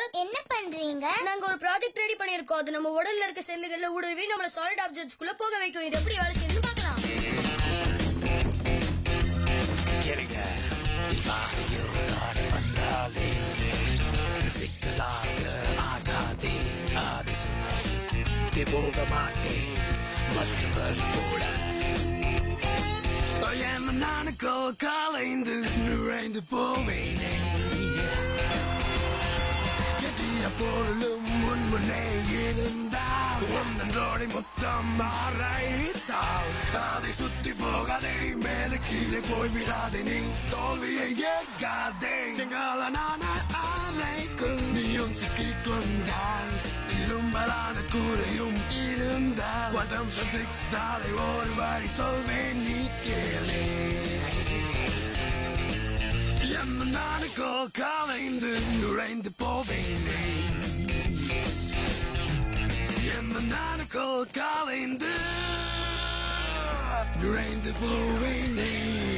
என்ன பண்றீங்க நாங்க ஒரு ப்ராஜெக்ட் ரெடி பண்ணிருக்கோம் அது நம்ம உடல்ல இருக்க செல்லுகள்ல ஊடுருவி நம்மள சாலிட் ஆப்ஜெக்ட்ஸ்குள்ள போக வைக்கும் இது எப்படி வேலை செய்யுதுன்னு பார்க்கலாம் கேளுங்க ஆடியோ நாடு வந்தாலே சிக்கலாக ஆகாதே அது சுத்தி போக மாட்டேன் மற்றவர் போல என்ன நானுக்கோ கலைந்து நுழைந்து போவேனே எதிய பொருளும் முன்முன்னே இருந்தால் ஒன்றோடி மொத்தம் மறைத்தால் அதை சுத்தி போகாதே மேலே கீழே போய்விடாதே நீ தோல்வியை ஏற்காதே செங்காலனான அறைக்குள் நீயும் சிக்கிக் கொண்டால் இரும்பலான கூரையும் இருந்தால் வட்டம் சாலை ஒரு வழி சொல்வேன் நீ கேளே என்ன நானுக்கோ கலைந்து நுழைந்து போவேனே என்ன நானுக்கோ கலைந்து நுழைந்து போவேனே